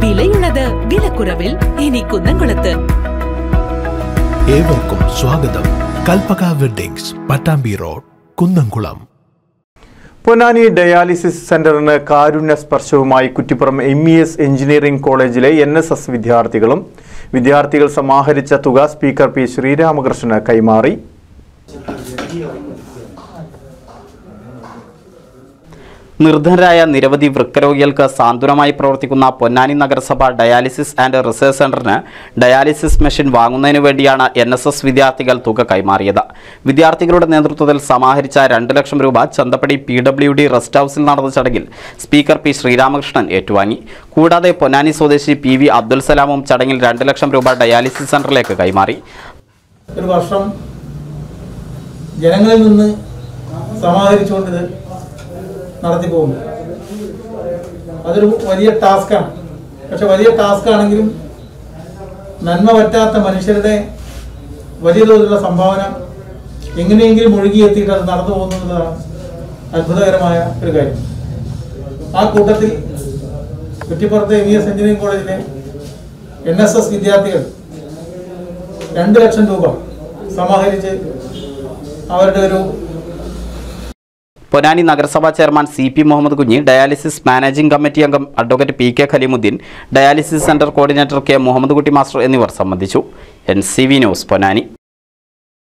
വിലയുള്ളത് വിലക്കുറവിൽ ഇനി കുന്നംകുളത്ത് ഏവർക്കും സ്വാഗതം Kalpaka weddings Pattambi road Kunnamkulam Ponnani dialysis സെന്ററിന് കാരുണ്യ സ്പർശവുമായി Kuttippuram M E S engineering കോളേജിലെ എൻ എസ് എസ് വിദ്യാർത്ഥികളും വിദ്യാർത്ഥികൾ സമാഹരിച്ച തുക സ്പീക്കർ പി ശ്രീരാമകൃഷ്ണന് കൈമാറി നിർധനരായ നിരവധി വൃക്കരോഗികൾക്ക് സാന്ത്വനമായി പ്രവർത്തിക്കുന്ന പൊന്നാനി നഗരസഭ ഡയാലിസിസ് ആൻഡ് റിസർച്ച് സെന്ററിന് ഡയാലിസിസ് മെഷീൻ വാങ്ങുന്നതിനു വേണ്ടിയാണ് എൻ എസ് എസ് വിദ്യാർത്ഥികൾ തുക കൈമാറിയത് വിദ്യാർത്ഥികളുടെ നേതൃത്വത്തിൽ സമാഹരിച്ച രണ്ട് ലക്ഷം രൂപ Chanthappadi P W D rest ഹൌസിൽ നടന്ന ചടങ്ങിൽ സ്പീക്കർ പി ശ്രീരാമകൃഷ്ണൻ ഏറ്റുവാങ്ങി കൂടാതെ പൊന്നാനി സ്വദേശി പി വി അബ്ദുൽ സലാമും ചടങ്ങിൽ രണ്ട് ലക്ഷം രൂപ ഡയാലിസിസ് സെന്ററിലേക്ക് കൈമാറി ഒരു വർഷം ജനങ്ങളിൽ നിന്ന് സമാഹരിച്ചുകൊണ്ട് ഇത് നടത്തി പോകുന്നു അതൊരു വലിയ ടാസ്ക്കാണ് പക്ഷെ വലിയ ടാസ്ക് ആണെങ്കിലും നന്മ പറ്റാത്ത മനുഷ്യരുടെ വലിയ തോതിലുള്ള സംഭാവന എങ്ങനെയെങ്കിലും ഒഴുകിയെത്തിയിട്ട് അത് നടന്നു പോകുന്നതാണ് അത്ഭുതകരമായ ഒരു കാര്യം ആ കൂട്ടത്തിൽ കുറ്റിപ്പുറത്തെ എം ഇ എസ് എഞ്ചിനീയറിംഗ് കോളേജിലെ എൻ എസ് എസ് വിദ്യാർത്ഥികൾ രണ്ട് ലക്ഷം രൂപ സമാഹരിച്ച് അവരുടെ ഒരു പൊന്നാനി നഗരസഭാ chairman C P Muhammad Kunhi dialysis managing committee അംഗം advocate P K Khaleemuddeen dialysis centre coordinator K Muhammad Kutty master എന്നിവർ സംബന്ധിച്ചു N C V news Ponnani